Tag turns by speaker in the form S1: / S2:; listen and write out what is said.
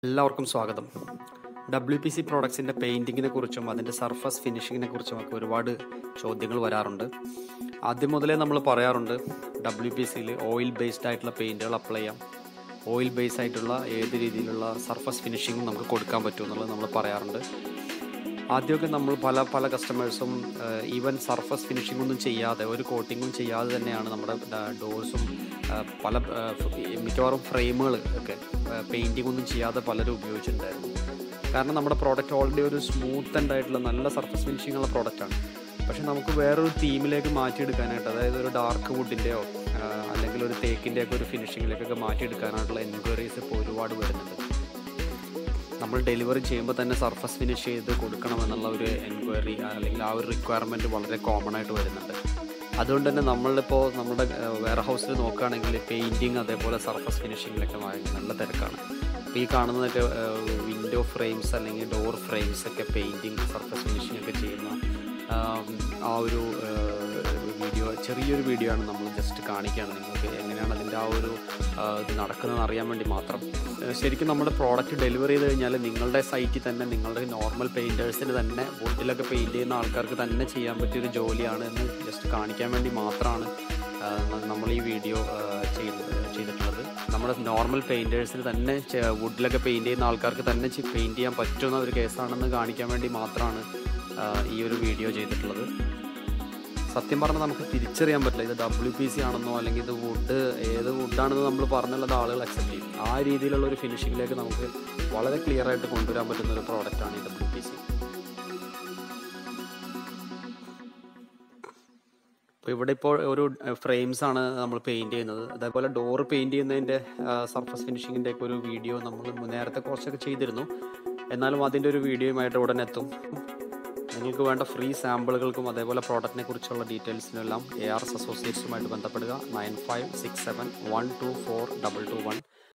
S1: എല്ലാവർക്കും സ്വാഗതം W P C പ്രോഡക്ട്സിൻ്റെ പെയിൻറ്റിങ്ങിനെ കുറിച്ചും അതിൻ്റെ സർഫസ് ഫിനിഷിങ്ങിനെ കുറിച്ചും ഒക്കെ ഒരുപാട് ചോദ്യങ്ങൾ വരാറുണ്ട് ആദ്യം മുതലേ നമ്മൾ പറയാറുണ്ട് ഡബ്ല്യു പി സിയിൽ ഓയിൽ ബേസ്ഡ് ആയിട്ടുള്ള പെയിൻറ്റുകൾ അപ്ലൈ ചെയ്യാം ഓയിൽ ബേസ് ആയിട്ടുള്ള ഏത് രീതിയിലുള്ള സർഫസ് ഫിനിഷിങ്ങും നമുക്ക് കൊടുക്കാൻ പറ്റും എന്നുള്ളത് നമ്മൾ പറയാറുണ്ട് ആദ്യമൊക്കെ നമ്മൾ പല പല കസ്റ്റമേഴ്സും ഈവൻ സർഫസ് ഫിനിഷിംഗ് ഒന്നും ചെയ്യാതെ ഒരു കോട്ടിങ്ങും ചെയ്യാതെ തന്നെയാണ് നമ്മുടെ ഡോർസും പല ആ, മിക്കവാറും ഫ്രെയിമുകൾ ഒക്കെ പെയിൻറ്റിംഗ് ഒന്നും ചെയ്യാതെ പലരും ഉപയോഗിച്ചിട്ടുണ്ടായിരുന്നു കാരണം നമ്മുടെ പ്രോഡക്റ്റ് ഓൾറെഡി ഒരു സ്മൂത്ത് ആൻഡ് ആയിട്ടുള്ള നല്ല സർഫസ് ഫിനിഷിംഗ് ഉള്ള പ്രോഡക്റ്റാണ് പക്ഷെ നമുക്ക് വേറൊരു തീമിലേക്ക് മാറ്റിയെടുക്കാനായിട്ട് അതായത് ഒരു ഡാർക്ക് വുഡിൻ്റെയോ അല്ലെങ്കിൽ ഒരു തേക്കിൻ്റെയൊക്കെ ഒരു ഫിനിഷിങ്ങിലേക്കൊക്കെ മാറ്റിയെടുക്കാനായിട്ടുള്ള എൻക്വയറീസ് ഇപ്പോൾ ഒരുപാട് വരുന്നുണ്ട് നമ്മൾ ഡെലിവറി ചെയ്യുമ്പോൾ തന്നെ സർഫസ് ഫിനിഷ് ചെയ്ത് കൊടുക്കണമെന്നുള്ള ഒരു എൻക്വയറി അല്ലെങ്കിൽ ആ ഒരു റിക്വയർമെൻറ്റ് വളരെ കോമൺ ആയിട്ട് വരുന്നുണ്ട് അതുകൊണ്ട് തന്നെ നമ്മളിപ്പോൾ നമ്മുടെ വെയർ ഹൗസിൽ നോക്കുകയാണെങ്കിൽ പെയിൻറ്റിങ് അതേപോലെ സർഫസ് ഫിനിഷിങ്ങിലൊക്കെ നല്ല തിരക്കാണ് അപ്പോൾ ഈ കാണുന്നതൊക്കെ വിൻഡോ ഫ്രെയിംസ് അല്ലെങ്കിൽ ഡോർ ഫ്രെയിംസ് ഒക്കെ പെയിൻറ്റിങ് സർഫസ് ഫിനിഷിംഗ് ഒക്കെ ചെയ്യുന്ന ആം, ആ ഒരു വീഡിയോ ചെറിയൊരു വീഡിയോ ആണ് നമ്മൾ ജസ്റ്റ് കാണിക്കുകയാണ് നിങ്ങൾക്ക് എങ്ങനെയാണ് അതിൻ്റെ ആ ഒരു ആ, ഇത് നടക്കുന്നതെന്ന് അറിയാൻ വേണ്ടി മാത്രം ആ, ശരിക്കും നമ്മുടെ പ്രോഡക്റ്റ് ഡെലിവറി ചെയ്ത് കഴിഞ്ഞാൽ നിങ്ങളുടെ സൈറ്റിൽ തന്നെ നിങ്ങളുടെ നോർമൽ പെയിൻറ്റേഴ്സിന് തന്നെ വുഡിലൊക്കെ പെയിൻറ്റ് ചെയ്യുന്ന ആൾക്കാർക്ക് തന്നെ ചെയ്യാൻ പറ്റിയൊരു ജോലിയാണ് എന്ന് ജസ്റ്റ് കാണിക്കാൻ വേണ്ടി മാത്രമാണ് ആ, ന- നമ്മൾ ഈ വീഡിയോ ചെയ്ത് ചെയ്തിട്ടുള്ളത് നമ്മുടെ നോർമൽ പെയിൻറ്റേഴ്സിന് തന്നെ ചെ- വുഡിലൊക്കെ പെയിൻറ്റ് ചെയ്യുന്ന ആൾക്കാർക്ക് തന്നെ പെയിൻറ്റ് ചെയ്യാൻ പറ്റുന്ന ഒരു കേസാണെന്ന് കാണിക്കാൻ വേണ്ടി മാത്രമാണ് ആ, ഈ ഒരു വീഡിയോ ചെയ്തിട്ടുള്ളത് സത്യം പറഞ്ഞാൽ നമുക്ക് തിരിച്ചറിയാൻ പറ്റില്ല ഇത് ഡബ്ല്യു പി സി ആണെന്നോ അല്ലെങ്കിൽ ഇത് വുഡ് ഏത് വുഡാണെന്ന് നമ്മൾ പറഞ്ഞുള്ളത് ആളുകൾ അക്സെപ്റ്റ് ചെയ്യും ആ രീതിയിലുള്ള ഒരു ഫിനിഷിങ്ങിലേക്ക് നമുക്ക് വളരെ ക്ലിയർ ആയിട്ട് കൊണ്ടുവരാൻ പറ്റുന്ന ഒരു പ്രോഡക്റ്റാണ് ഈ ഡബ്ല്യു പി സി അപ്പോൾ ഇവിടെ ഇപ്പോൾ ഒരു ഫ്രെയിംസ് ആണ് നമ്മൾ പെയിൻറ് ചെയ്യുന്നത് അതേപോലെ ഡോർ പെയിൻറ് ചെയ്യുന്നതിൻ്റെ സർഫസ് ഫിനിഷിങ്ങിൻ്റെ ഒക്കെ ഒരു വീഡിയോ നമ്മൾ നേരത്തെ കുറച്ചൊക്കെ ചെയ്തിരുന്നു എന്നാലും അതിൻ്റെ ഒരു വീഡിയോയുമായിട്ട് ഉടൻ എത്തും നിങ്ങൾക്ക് വേണ്ട ഫ്രീ സാമ്പിളുകൾക്കും അതേപോലെ പ്രോഡക്റ്റിനെ കുറിച്ചുള്ള ഡീറ്റെയിൽസിനും എല്ലാം എ ആർ എസ് അസോസിയേറ്റ്സുമായിട്ട് ബന്ധപ്പെടുക nine five six seven one two four double two one